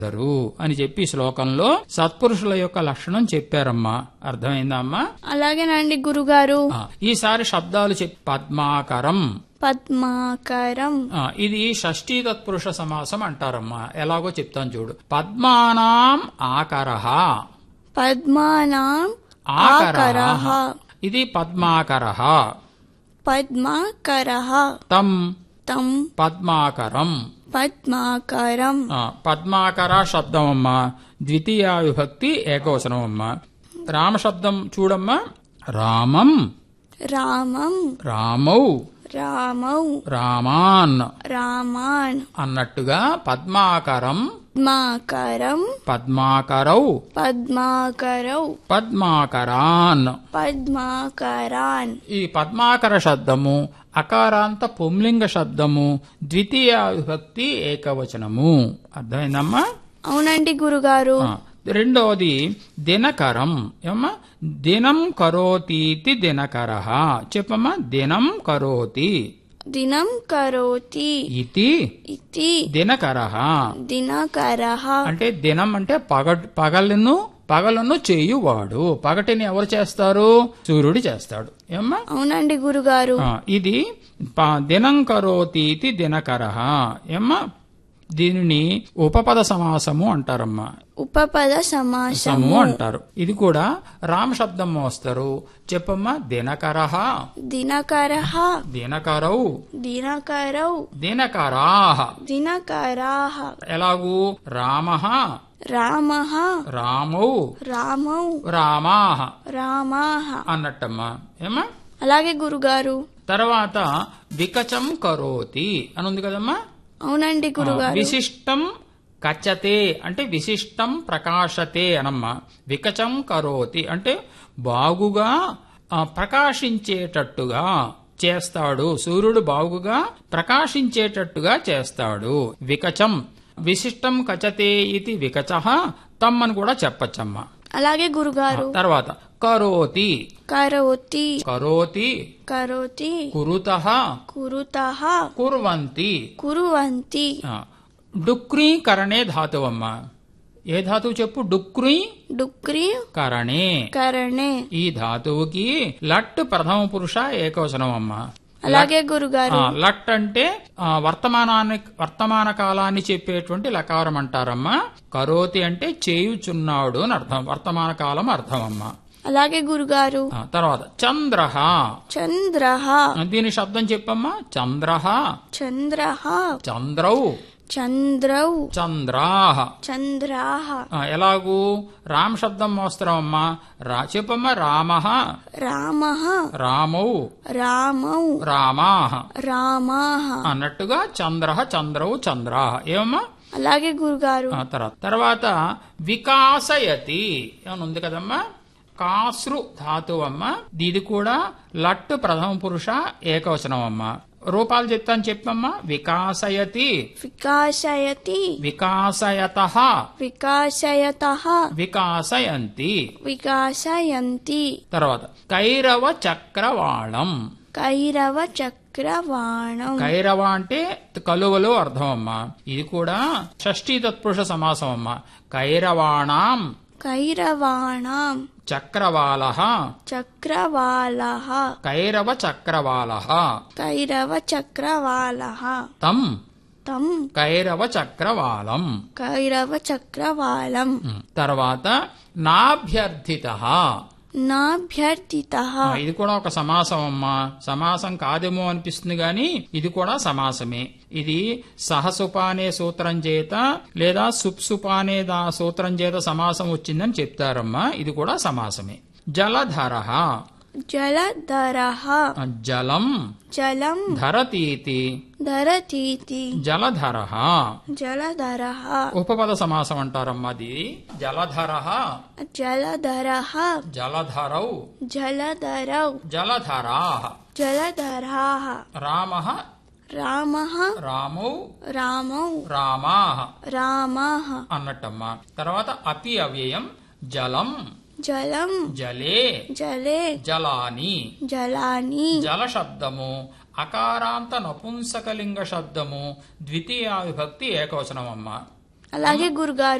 దరు అని చెప్పి ఈ శ్లోకంలో సత్పురుషుల యొక్క లక్షణం చెప్పారమ్మా అర్థమైందా అమ్మా అలాగేనండి గురుగారు ఆ, ఈసారి శబ్దాలు చెప్పి పద్మాకరం పద్మాకరం ఆ, ఇది షష్ఠీ తత్పురుష సమాసం అంటారమ్మా ఎలాగో చెప్తాను చూడు పద్మానాం ఆకరహ పద్మానాం ఆకరహ ఆకరః ఇది పద్మాకరహ పద్మాకరః తం తం పద్మాకరం పద్మాకరం ఆ, పద్మాకర శబ్దం అమ్మా ద్వితీయ విభక్తి ఏకవచనం అమ్మా రామ శబ్దం చూడమ్మా రామం రామం రామౌ రామౌ రామాన్ రామాన్ అన్నట్టుగా పద్మాకరం పద్మాకరం పద్మాకరౌ పద్మాకరౌ పద్మాకరాన్ పద్మాకరాన్ ఈ పద్మాకర శబ్దము అకారాంత పుంలింగ శబ్దము ద్వితీయ విభక్తి ఏకవచనము అర్థమైందమ్మా అవునండి గురుగారు ఆ, రెండవది దినకరం ఏమ్మా దినం కరోతీతి దినకర చెప్పమ్మా దినం కరోతి దినం కరోతి ఇతి ఇతి దినకర దినకరః అంటే దినం అంటే పగ పగలను పగలను చేయువాడు పగటిని ఎవరు చేస్తారు సూర్యుడు చేస్తాడు ఏమ్మా అవునండి గురుగారు ఆ, ఇది ప- దినం కరోతీతి దినకర ఏమ్మా దీనిని ఉపపద సమాసము అంటారమ్మా ఉపపద సము సమాసము అంటారు ఇది కూడా రామ శబ్దం మోస్తారు చెప్పమ్మా దినకరః దినకరః దినకరౌ దినకరౌ దినకరాహ దినకరాః ఎలాగూ రామః రామః రామౌ రామౌ రామాహ రామాః అన్నట్టమ్మా ఏమ్మా అలాగే గురుగారు తర్వాత వికచం కరోతి అని ఉంది కదమ్మా అవునండి ఆ, గురుగారు విశిష్టం కచతే అంటే విశిష్టం ప్రకాశతే అనమ్మా వికచం కరోతి అంటే బాగుగా ఆ, ప్రకాశించేటట్టుగా చేస్తాడు సూర్యుడు బాగుగా ప్రకాశించేటట్టుగా చేస్తాడు వికచం విశిష్టం కచతే ఇది వికచ తమ్ అని కూడా చెప్పచ్చమ్మా అలాగే గురుగారు తర్వాత కరోతి కరోతి కరోతి కరోతి కురుతః కురుతః కుర్వంతి కురువంతి ఆ, డుక్రీకరణే ధాతువమ్మ ఏ ధాతువు చెప్పు డుక్రీ డుక్రి కరణే కరణే ఈ ధాతువుకి లట్ ప్రథమ పురుష ఏకవచనం అమ్మ అలాగే గురుగారు ఆ, లట్ అంటే ఆ, వర్తమానాన్ని వర్తమాన కాలాన్ని చెప్పేటువంటి లకారం అంటారమ్మా కరోతి అంటే చేయుచున్నాడు అని అర్థం వర్తమాన కాలం అర్థం అమ్మ అలాగే గురుగారు ఆ, తర్వాత చంద్రహ చంద్రః దీని శబ్దం చెప్పమ్మా చంద్రహ చంద్రః చంద్రౌ చంద్రౌ చంద్రాహ చంద్రాః ఆ, ఎలాగూ రామ శబ్దం మోస్తరమ్మా రా చెప్పమ్మా రామ రామః రామౌ రామౌ రామాహ రామాః అన్నట్టుగా చంద్ర చంద్రవు చంద్రాహ ఏమమ్మా అలాగే గురుగారు ఆ, తర్వాత తర్వాత వికాసయతి ఏమన్నా ఉంది కదమ్మా కాసృ ధాతువు అమ్మ ఇది కూడా లట్టు ప్రథమ పురుష ఏకవచనం అమ్మ రూపాలు చెప్తాను చెప్పమ్మా వికాసయతి వికాసయతి వికాసయత వికాసయతః వికాసయంతి వికాసయంతి తర్వాత కైరవ చక్రవాళం కైరవ చక్రవాణం కైరవ అంటే కలువలు అర్థం అమ్మా ఇది కూడా షష్ఠీ తత్పురుష సమాసం అమ్మా కైరవాణం కైరవాణం చక్రవాల చక్రవాలః కైరవ చక్రవాల కైరవ చక్రవాలః తం తం కైరవ చక్రవాలం కైరవ చక్రవాలం తర్వాత నాభ్యర్థిత నాభ్యర్థితః ఇది కూడా ఒక సమాసం అమ్మా సమాసం కాదేమో అనిపిస్తుంది గాని ఇది కూడా సమాసమే ఇది సహసుపానే సూత్రం చేత లేదా సుప్సుపానే దా సూత్రం చేత సమాసం వచ్చిందని చెప్తారమ్మా ఇది కూడా సమాసమే జలధర జలధరః జలం జలం ధరతీతి ధరతీతి జలధర జలధరః ఉపపద సమాసం అంటారమ్మా అది జలధర జలధరః జలధరౌ జలధరౌ జలధరా జలధరాः రామ రామः రామౌ రామౌ రామా రామాः అన్నట్టమ్మా తర్వాత అపి అవ్యయం జలం జలం జలే జలే జలాని జలాని జల శబ్దము అకారాంత నపుంసకలింగ శబ్దము ద్వితీయ విభక్తి ఏకవచనం అమ్మ అలాగే గురుగారు